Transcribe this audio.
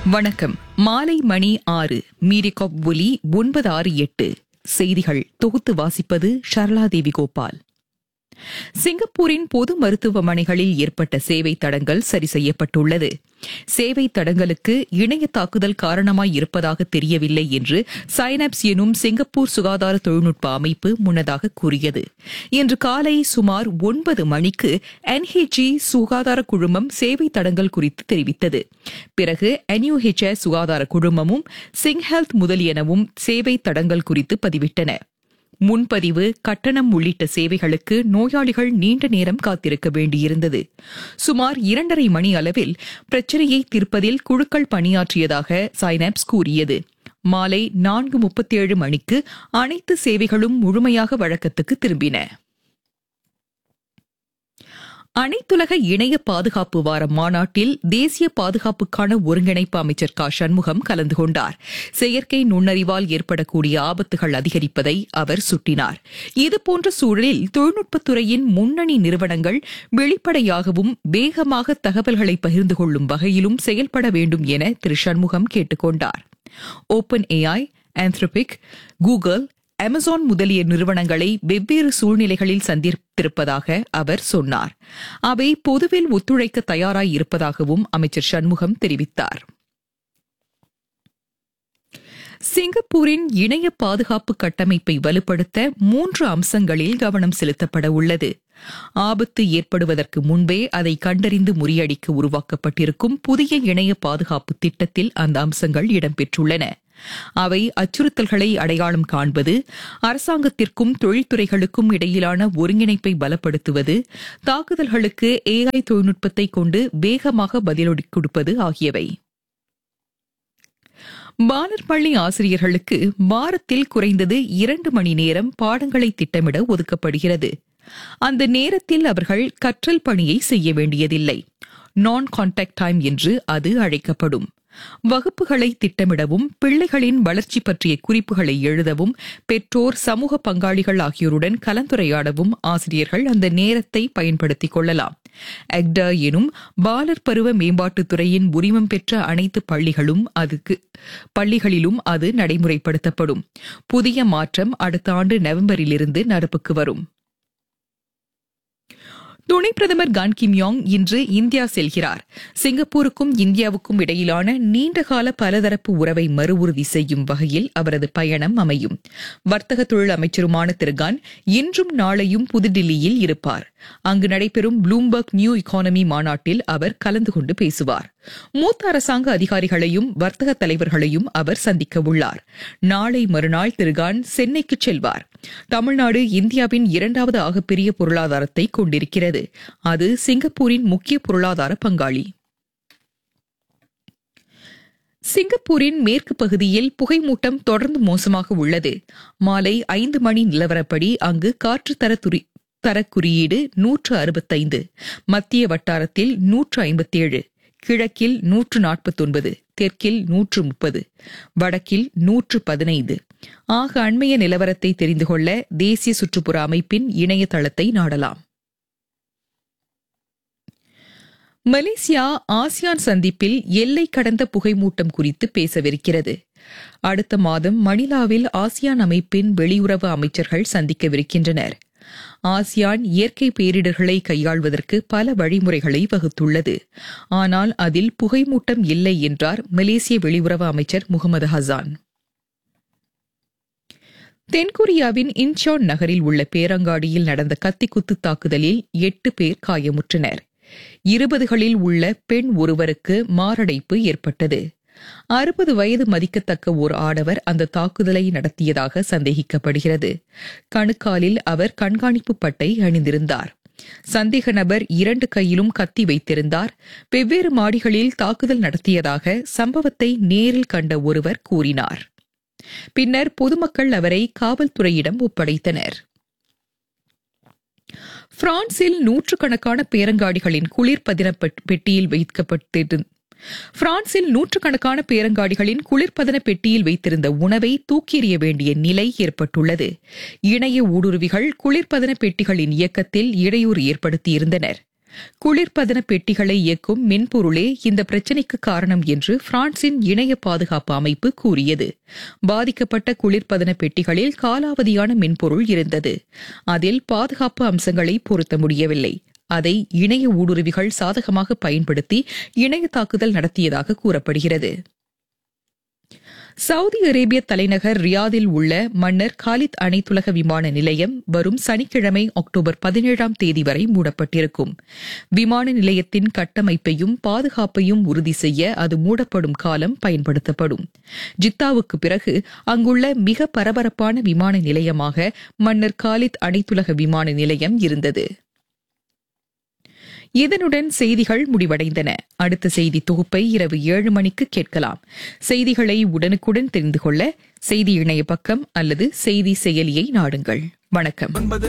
வணக்கம் மாலை மணி ஆறு மீரிகாப் ஒலி ஒன்பது ஆறு எட்டு செய்திகள் தொகுத்து வாசிப்பது ஷர்லாதேவி கோபால் சிங்கப்பூரின் பொது மருத்துவமனைகளில் ஏற்பட்ட சேவை தடங்கள் சரி செய்யப்பட்டுள்ளது சேவை தடங்களுக்கு இணைய தாக்குதல் காரணமாய் இருப்பதாக தெரியவில்லை என்று சைனாப்ஸ் எனும் சிங்கப்பூர் சுகாதார தொழில்நுட்ப அமைப்பு முன்னதாக கூறியது இன்று காலை சுமார் ஒன்பது மணிக்கு என்ஹெச்இ சுகாதார குழுமம் சேவை தடங்கள் குறித்து தெரிவித்தது பிறகு என்யூஹெச்எஸ் சுகாதார குழுமமும் சிங் ஹெல்த் முதலியனவும் சேவை தடங்கள் குறித்து பதிவிட்டன முன்பதிவு கட்டணம் உள்ளிட்ட சேவைகளுக்கு நோயாளிகள் நீண்ட நேரம் காத்திருக்க வேண்டியிருந்தது சுமார் இரண்டரை மணி அளவில் பிரச்சினையை தீர்ப்பதில் குழுக்கள் பணியாற்றியதாக சைனாப்ஸ் கூறியது மாலை நான்கு முப்பத்தேழு மணிக்கு அனைத்து சேவைகளும் முழுமையாக வழக்கத்துக்கு திரும்பின அனைத்துலக இணைய பாதுகாப்பு வார மாநாட்டில் தேசிய பாதுகாப்புக்கான ஒருங்கிணைப்பு அமைச்சர் க சண்முகம் கலந்து கொண்டார் செயற்கை நுண்ணறிவால் ஏற்படக்கூடிய ஆபத்துகள் அதிகரிப்பதை அவர் சுட்டினார் இதுபோன்ற சூழலில் தொழில்நுட்பத்துறையின் முன்னணி நிறுவனங்கள் வெளிப்படையாகவும் வேகமாக தகவல்களை பகிர்ந்து கொள்ளும் வகையிலும் செயல்பட வேண்டும் என திரு சண்முகம் கேட்டுக் கொண்டார் open AI Anthropic Google Amazon முதலிய நிறுவனங்களை வெவ்வேறு சூழ்நிலைகளில் சந்தித்திருப்பதாக அவர் சொன்னார் அவை பொதுவில் ஒத்துழைக்க தயாராய் இருப்பதாகவும் அமைச்சர் சண்முகம் தெரிவித்தார் சிங்கப்பூரின் இணைய பாதுகாப்பு கட்டமைப்பை வலுப்படுத்த மூன்று அம்சங்களில் கவனம் செலுத்தப்பட உள்ளது ஆபத்து ஏற்படுவதற்கு முன்பே அதை கண்டறிந்து முறியடிக்க உருவாக்கப்பட்டிருக்கும் புதிய இணைய பாதுகாப்பு திட்டத்தில் அந்த அம்சங்கள் இடம்பெற்றுள்ளன அவை அச்சுறுத்தல்களை அடையாளம் காண்பது அரசாங்கத்திற்கும் தொழில்துறைகளுக்கும் இடையிலான ஒருங்கிணைப்பை பலப்படுத்துவது தாக்குதல்களுக்கு ஏஐ தொழில்நுட்பத்தை கொண்டு வேகமாக பதிலடி கொடுப்பது ஆகியவை பாலர் பள்ளி ஆசிரியர்களுக்கு வாரத்தில் குறைந்தது இரண்டு மணி நேரம் பாடங்களை திட்டமிட ஒதுக்கப்படுகிறது அந்த நேரத்தில் அவர்கள் கற்றல் பணியை செய்ய வேண்டியதில்லை நான் கான்டாக்ட் டைம் என்று அது அழைக்கப்படும் வகுப்புகளை திட்டமிடவும் பிள்ளைகளின் வளர்ச்சி பற்றிய குறிப்புகளை எழுதவும் பெற்றோர் சமூக பங்காளிகள் ஆகியோருடன் கலந்துரையாடவும் ஆசிரியர்கள் அந்த நேரத்தை பயன்படுத்திக் கொள்ளலாம் எக்டா எனும் பாலர் பருவ மேம்பாட்டுத் துறையின் உரிமம் பெற்ற அனைத்து பள்ளிகளும் அதுக்கு பள்ளிகளிலும் அது நடைமுறைப்படுத்தப்படும் புதிய மாற்றம் அடுத்த ஆண்டு நவம்பரிலிருந்து நடப்புக்கு வரும் துணை பிரதமர் கான் கிம் யாங் இன்று இந்தியா செல்கிறார் சிங்கப்பூருக்கும் இந்தியாவுக்கும் இடையிலான நீண்டகால பலதரப்பு உறவை மறு உறுதி செய்யும் வகையில் அவரது பயணம் அமையும் வர்த்தக தொழில் அமைச்சருமான திரு கான் இன்றும் நாளையும் புதுடில்லியில் இருப்பார் அங்கு நடைபெறும் ப்ளூம்பர்க் நியூ இக்கானமி மாநாட்டில் அவர் கலந்து கொண்டு பேசுவார் மூத்த அரசாங்க அதிகாரிகளையும் வர்த்தக தலைவர்களையும் அவர் சந்திக்க உள்ளார் நாளை மறுநாள் திரு கான் சென்னைக்கு செல்வார் தமிழ்நாடு இந்தியாவின் இரண்டாவது ஆகப்பெரிய பொருளாதாரத்தை கொண்டிருக்கிறது அது சிங்கப்பூரின் முக்கிய பொருளாதார பங்காளி சிங்கப்பூரின் மேற்கு பகுதியில் புகைமூட்டம் தொடர்ந்து மோசமாக உள்ளது மாலை ஐந்து மணி நிலவரப்படி அங்கு காற்று தர துரி தர குறியீடு நூற்று அறுபத்தைந்து மத்திய வட்டாரத்தில் நூற்று ஐம்பத்தேழு கிழக்கில் நூற்று நாற்பத்தொன்பது தெற்கில் நூற்று முப்பது வடக்கில் நூற்று பதினைந்து ஆக அண்மைய நிலவரத்தை தெரிந்து கொள்ள தேசிய சுற்றுப்புற அமைப்பின் இணையதளத்தை நாடலாம் மலேசியா ஆசியான் சந்திப்பில் எல்லை கடந்த புகைமூட்டம் குறித்து பேசவிருக்கிறது அடுத்த மாதம் மணிலாவில் ஆசியான் அமைப்பின் வெளியுறவு அமைச்சர்கள் சந்திக்கவிருக்கின்றனர் ஆசியான் இயற்கை பேரிடர்களை கையாள்வதற்கு பல வழிமுறைகளை வகுத்துள்ளது ஆனால் அதில் புகைமூட்டம் இல்லை என்றார் மலேசிய வெளியுறவு அமைச்சர் முகமது ஹசான் தென்கொரியாவின் இன்சான் நகரில் உள்ள பேரங்காடியில் நடந்த கத்திக்குத்து தாக்குதலில் எட்டு பேர் காயமுற்றனர் இருபதுகளில் உள்ள பெண் ஒருவருக்கு மாரடைப்பு ஏற்பட்டது அறுபது வயது மதிக்கத்தக்க ஓர் ஆடவர் அந்த தாக்குதலை நடத்தியதாக சந்தேகிக்கப்படுகிறது கணுக்காலில் அவர் கண்காணிப்பு பட்டை அணிந்திருந்தார் சந்தேக நபர் இரண்டு கையிலும் கத்தி வைத்திருந்தார் வெவ்வேறு மாடிகளில் தாக்குதல் நடத்தியதாக சம்பவத்தை நேரில் கண்ட ஒருவர் கூறினார் பின்னர் பொதுமக்கள் அவரை காவல்துறையிடம் ஒப்படைத்தனர் பிரான்சில் நூற்றுக்கணக்கான பேரங்காடிகளின் குளிர்பதின பெட்டியில் வைக்கப்பட்டிருந்த பிரான்சில் நூற்றுக்கணக்கான பேரங்காடிகளின் குளிர்பதன பெட்டியில் வைத்திருந்த உணவை தூக்கி எறிய வேண்டிய நிலை ஏற்பட்டுள்ளது இணைய ஊடுருவிகள் குளிர்பதன பெட்டிகளின் இயக்கத்தில் இடையூறு ஏற்படுத்தியிருந்தனர் குளிர்பதன பெட்டிகளை இயக்கும் மென்பொருளே இந்த பிரச்சினைக்கு காரணம் என்று பிரான்சின் இணைய பாதுகாப்பு அமைப்பு கூறியது பாதிக்கப்பட்ட குளிர்பதன பெட்டிகளில் காலாவதியான மென்பொருள் இருந்தது அதில் பாதுகாப்பு அம்சங்களை பொருத்த முடியவில்லை அதை இணைய ஊடுருவிகள் சாதகமாக பயன்படுத்தி இணைய தாக்குதல் நடத்தியதாக கூறப்படுகிறது சவுதி அரேபிய தலைநகர் ரியாதில் உள்ள மன்னர் காலித் அனைத்துலக விமான நிலையம் வரும் சனிக்கிழமை அக்டோபர் பதினேழாம் தேதி வரை மூடப்பட்டிருக்கும் விமான நிலையத்தின் கட்டமைப்பையும் பாதுகாப்பையும் உறுதி செய்ய அது மூடப்படும் காலம் பயன்படுத்தப்படும் ஜித்தாவுக்கு பிறகு அங்குள்ள மிக பரபரப்பான விமான நிலையமாக மன்னர் காலித் அனைத்துலக விமான நிலையம் இருந்தது இதனுடன் செய்திகள் முடிவடைந்தன அடுத்த செய்தி தொகுப்பை இரவு ஏழு மணிக்கு கேட்கலாம் செய்திகளை உடனுக்குடன் தெரிந்து கொள்ள செய்தி இணைய பக்கம் அல்லது செய்தி செயலியை நாடுங்கள் வணக்கம்